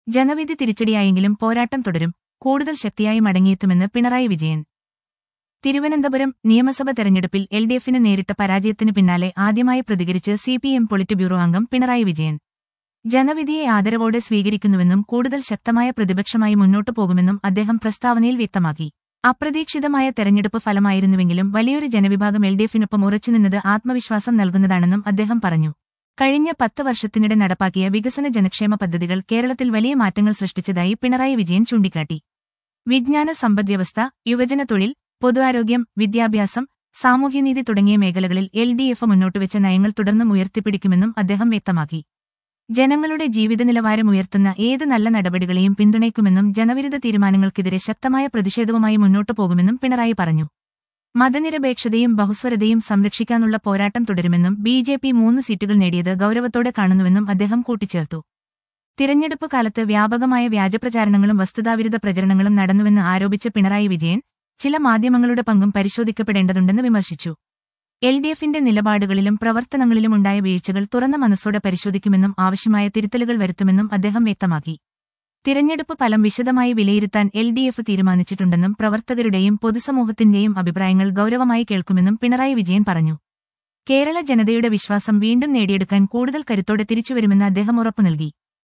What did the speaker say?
ജനവിധി തിരിച്ചടിയായെങ്കിലും പോരാട്ടം തുടരും കൂടുതൽ ശക്തിയായി മടങ്ങിയെത്തുമെന്ന് പിണറായി വിജയൻ തിരുവനന്തപുരം നിയമസഭ തെരഞ്ഞെടുപ്പിൽ എൽ ഡി എഫിന് നേരിട്ട പരാജയത്തിനു പിന്നാലെ ആദ്യമായി പ്രതികരിച്ച് C P M polit bureau അംഗം പിണറായി വിജയൻ ജനവിധിയെ ആദരവോടെ സ്വീകരിക്കുന്നുവെന്നും കൂടുതൽ ശക്തമായ പ്രതിപക്ഷമായി മുന്നോട്ടു പോകുമെന്നും അദ്ദേഹം പ്രസ്താവനയിൽ വ്യക്തമാക്കി അപ്രതീക്ഷിതമായ തെരഞ്ഞെടുപ്പ് ഫലമായിരുന്നുവെങ്കിലും വലിയൊരു ജനവിഭാഗം എൽ ഡി എഫിനൊപ്പം ഉറച്ചുനിന്നത് ആത്മവിശ്വാസം നൽകുന്നതാണെന്നും അദ്ദേഹം പറഞ്ഞു കഴിഞ്ഞ പത്ത് വർഷത്തിനിടെ നടപ്പാക്കിയ വികസന ജനക്ഷേമ പദ്ധതികൾ കേരളത്തിൽ വലിയ മാറ്റങ്ങൾ സൃഷ്ടിച്ചതായി പിണറായി വിജയൻ ചൂണ്ടിക്കാട്ടി വിജ്ഞാന സമ്പദ്വ്യവസ്ഥ യുവജന തൊഴിൽ പൊതു ആരോഗ്യം വിദ്യാഭ്യാസം സാമൂഹ്യനീതി തുടങ്ങിയ മേഖലകളിൽ എൽ ഡി എഫ് മുന്നോട്ടുവെച്ച നയങ്ങൾ തുടർന്നും ഉയർത്തിപ്പിടിക്കുമെന്നും അദ്ദേഹം വ്യക്തമാക്കി ജനങ്ങളുടെ ജീവിത നിലവാരം ഉയർത്തുന്ന ഏത് നല്ല നടപടികളെയും പിന്തുണയ്ക്കുമെന്നും ജനവിരുദ്ധ തീരുമാനങ്ങൾക്കെതിരെ ശക്തമായ പ്രതിഷേധവുമായി മുന്നോട്ടു പോകുമെന്നും പിണറായി പറഞ്ഞു മതനിരപേക്ഷതയും ബഹുസ്വരതയും സംരക്ഷിക്കാനുള്ള പോരാട്ടം തുടരുമെന്നും ബി ജെ പി മൂന്ന് സീറ്റുകൾ നേടിയത് ഗൌരവത്തോടെ കാണുന്നുവെന്നും അദ്ദേഹം കൂട്ടിച്ചേർത്തു തിരഞ്ഞെടുപ്പ് കാലത്ത് വ്യാപകമായ വ്യാജപ്രചാരണങ്ങളും വസ്തുതാവിരുദ്ധ പ്രചരണങ്ങളും നടന്നുവെന്ന് ആരോപിച്ച പിണറായി വിജയൻ ചില മാധ്യമങ്ങളുടെ പങ്കും പരിശോധിക്കപ്പെടേണ്ടതുണ്ടെന്ന് വിമർശിച്ചു എൽ ഡി എഫിന്റെ നിലപാടുകളിലും പ്രവർത്തനങ്ങളിലും ഉണ്ടായ വീഴ്ചകൾ തുറന്ന മനസ്സോടെ പരിശോധിക്കുമെന്നും ആവശ്യമായ തിരുത്തലുകൾ വരുത്തുമെന്നും അദ്ദേഹം വ്യക്തമാക്കി തിരഞ്ഞെടുപ്പ് ഫലം വിശദമായി വിലയിരുത്താൻ എൽ ഡി എഫ് തീരുമാനിച്ചിട്ടുണ്ടെന്നും പ്രവർത്തകരുടെയും പൊതുസമൂഹത്തിന്റെയും അഭിപ്രായങ്ങൾ ഗൌരവമായി കേൾക്കുമെന്നും പിണറായി വിജയൻ പറഞ്ഞു കേരള ജനതയുടെ വിശ്വാസം വീണ്ടും നേടിയെടുക്കാൻ കൂടുതൽ കരുത്തോടെ തിരിച്ചുവരുമെന്ന് അദ്ദേഹം ഉറപ്പു നൽകി